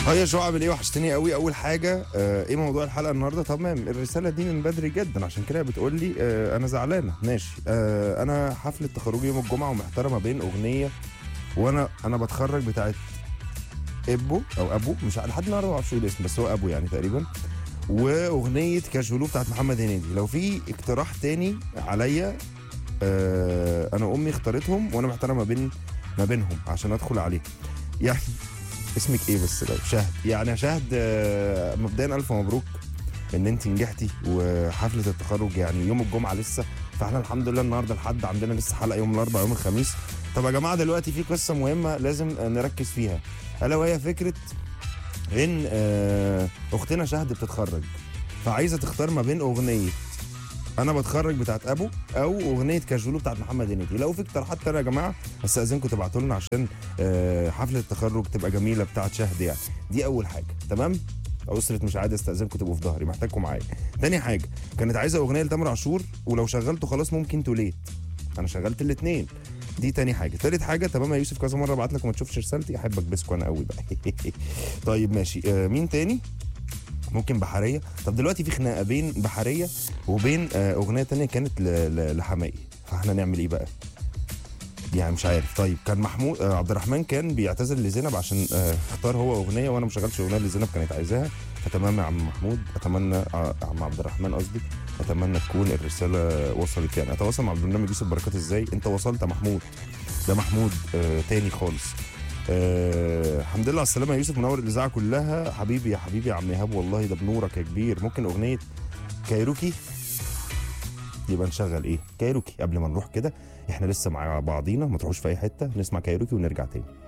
هيا شو عامل ايه وحشتني قوي اول حاجه آه ايه موضوع الحلقه النهارده تمام الرساله دي من بدري جدا عشان كده بتقول لي آه انا زعلانه ماشي آه انا حفله تخرجي يوم الجمعه ومحتاره ما بين اغنيه وانا انا بتخرج بتاعت ابو او ابو مش ع- لحد النهارده ما اعرفش الاسم بس هو ابو يعني تقريبا واغنيه كاجولو بتاعت محمد هنيدي لو في اقتراح تاني عليا آه انا امي اختارتهم وانا محتاره ما بين ما بينهم عشان ادخل عليه يعني اسمك ايه بس لو شهد يعني يا شهد آه، مبدئيا الف مبروك ان انت نجحتي وحفله التخرج يعني يوم الجمعه لسه فاحنا الحمد لله النهارده الحد عندنا لسه حلقه يوم الاربعاء يوم الخميس طب يا جماعه دلوقتي في قصه مهمه لازم آه، نركز فيها الا وهي فكره ان آه، اختنا شهد بتتخرج فعايزه تختار ما بين اغنيه انا بتخرج بتاعت ابو او اغنيه كاجولو بتاعت محمد هنيدي لو في اقتراحات تانية يا جماعه استاذنكم تبعتوا لنا عشان آه، حفله التخرج تبقى جميله بتاعت شهد يعني دي اول حاجه تمام اسره مش عادي استاذنكم تبقوا في ظهري محتاجكم معايا تاني حاجه كانت عايزه اغنيه لتامر عاشور ولو شغلته خلاص ممكن توليت انا شغلت الاثنين دي تاني حاجه تالت حاجه تمام يا يوسف كذا مره بعت لك وما تشوفش رسالتي احبك بسكو انا قوي بقى طيب ماشي آه مين تاني ممكن بحريه طب دلوقتي في خناقه بين بحريه وبين آه اغنيه تانية كانت ل- ل- لحماقي فاحنا نعمل ايه بقى يعني مش عارف طيب كان محمود آه عبد الرحمن كان بيعتذر لزينب عشان آه اختار هو اغنيه وانا ما شغلتش اغنيه اللي زينب كانت عايزاها فتمام يا عم محمود اتمنى آه عم عبد الرحمن قصدي اتمنى تكون الرساله وصلت يعني اتواصل مع برنامج يوسف بركات ازاي انت وصلت يا محمود ده محمود آه تاني خالص آه الحمد لله على السلامه يا يوسف منور الاذاعه كلها حبيبي يا حبيبي يا عم ايهاب والله ده بنورك يا كبير ممكن اغنيه كايروكي يبقى نشغل ايه كايروكي قبل ما نروح كده احنا لسه مع بعضينا ما تروحوش في اي حته نسمع كايروكي ونرجع تاني